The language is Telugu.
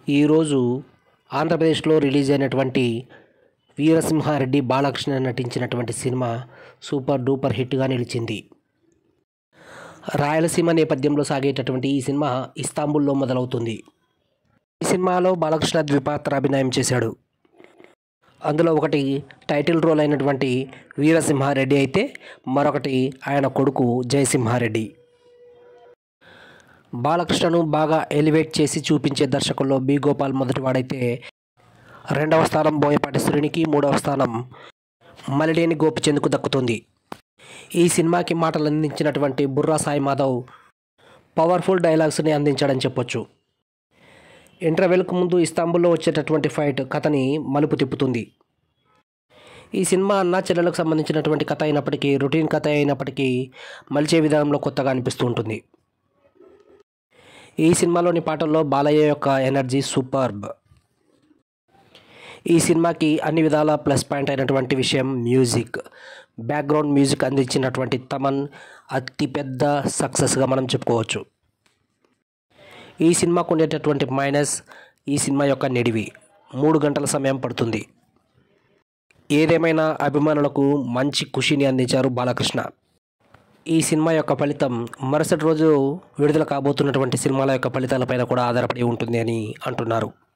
ఈరోజు ఆంధ్రప్రదేశ్లో రిలీజ్ అయినటువంటి వీరసింహారెడ్డి బాలకృష్ణ నటించినటువంటి సినిమా సూపర్ డూపర్ హిట్గా నిలిచింది రాయలసీమ నేపథ్యంలో సాగేటటువంటి ఈ సినిమా ఇస్తాంబుల్లో మొదలవుతుంది ఈ సినిమాలో బాలకృష్ణ ద్విపాత్ర అభినయం చేశాడు అందులో ఒకటి టైటిల్ రోల్ అయినటువంటి వీరసింహారెడ్డి అయితే మరొకటి ఆయన కొడుకు జయసింహారెడ్డి బాలకృష్ణను బాగా ఎలివేట్ చేసి చూపించే దర్శకుల్లో బి గోపాల్ మొదటివాడైతే రెండవ స్థానం బోయపాటి శ్రేణికి మూడవ స్థానం మలిడేని గోపిచంద్కు దక్కుతుంది ఈ సినిమాకి మాటలు అందించినటువంటి బుర్రా సాయి మాధవ్ పవర్ఫుల్ డైలాగ్స్ని అందించాడని చెప్పొచ్చు ఇంటర్వెల్కు ముందు ఇస్తాంబుల్లో వచ్చేటటువంటి ఫైట్ కథని మలుపు తిప్పుతుంది ఈ సినిమా అన్నా చెల్లెలకు సంబంధించినటువంటి కథ అయినప్పటికీ రొటీన్ కథ అయినప్పటికీ మలిచే విధానంలో కొత్తగా అనిపిస్తూ ఉంటుంది ఈ సినిమాలోని పాటల్లో బాలయ్య యొక్క ఎనర్జీ సూపర్బ్ ఈ సినిమాకి అన్ని విధాల ప్లస్ పాయింట్ అయినటువంటి విషయం మ్యూజిక్ బ్యాక్గ్రౌండ్ మ్యూజిక్ అందించినటువంటి తమన్ అతిపెద్ద సక్సెస్గా మనం చెప్పుకోవచ్చు ఈ సినిమాకు ఉండేటటువంటి మైనస్ ఈ సినిమా యొక్క నిడివి మూడు గంటల సమయం పడుతుంది ఏదేమైనా అభిమానులకు మంచి ఖుషిని అందించారు బాలకృష్ణ ఈ సినిమా యొక్క ఫలితం మరుసటి రోజు విడుదల కాబోతున్నటువంటి సినిమాల యొక్క ఫలితాలపైన కూడా ఆధారపడి ఉంటుంది అని అంటున్నారు